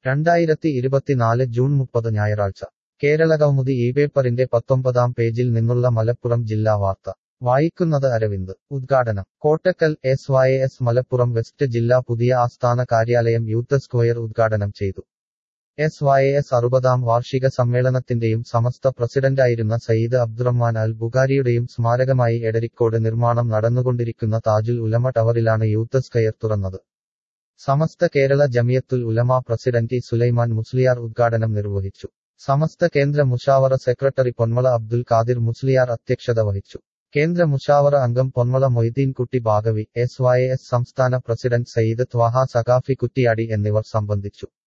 രണ്ടായിരത്തി ഇരുപത്തിനാല് ജൂൺ മുപ്പത് ഞായറാഴ്ച കേരളകൗമുദി ഈ പേപ്പറിന്റെ പത്തൊമ്പതാം പേജിൽ നിന്നുള്ള മലപ്പുറം ജില്ലാ വാർത്ത വായിക്കുന്നത് അരവിന്ദ് ഉദ്ഘാടനം Kottakkal S Y S Malappuram west ജില്ലാ പുതിയ ആസ്ഥാന കാര്യാലയം യൂത്ത് സ്ക്വയർ ഉദ്ഘാടനം ചെയ്തു എസ് വൈ എസ് അറുപതാം വാർഷിക സമ്മേളനത്തിന്റെയും സമസ്ത പ്രസിഡന്റായിരുന്ന സയ്യിദ് അബ്ദുറഹ്മാൻ അൽ ബുഖാരിയുടെയും സ്മാരകമായി എടരിക്കോട് നിർമ്മാണം നടന്നുകൊണ്ടിരിക്കുന്ന താജുൽ ഉലമ ടവറിലാണ് യൂത്ത് സ്ക്വയർ തുറന്നത് സമസ്ത കേരള ജമിയത്തുൽ ഉലമ പ്രസിഡന്റ് സുലൈമാൻ മുസ്ലിയാർ ഉദ്ഘാടനം നിർവഹിച്ചു സമസ്ത കേന്ദ്ര മുഷാവറ സെക്രട്ടറി പൊന്മള അബ്ദുൽ ഖാദിർ മുസ്ലിയാർ അധ്യക്ഷത വഹിച്ചു കേന്ദ്ര മുഷാവറ അംഗം Ponmala Moideenkutty Baqavi S Y S സംസ്ഥാന പ്രസിഡന്റ് സയ്യിദ് ത്വാഹ സഖാഫി കുറ്റിയാടി എന്നിവർ സംബന്ധിച്ചു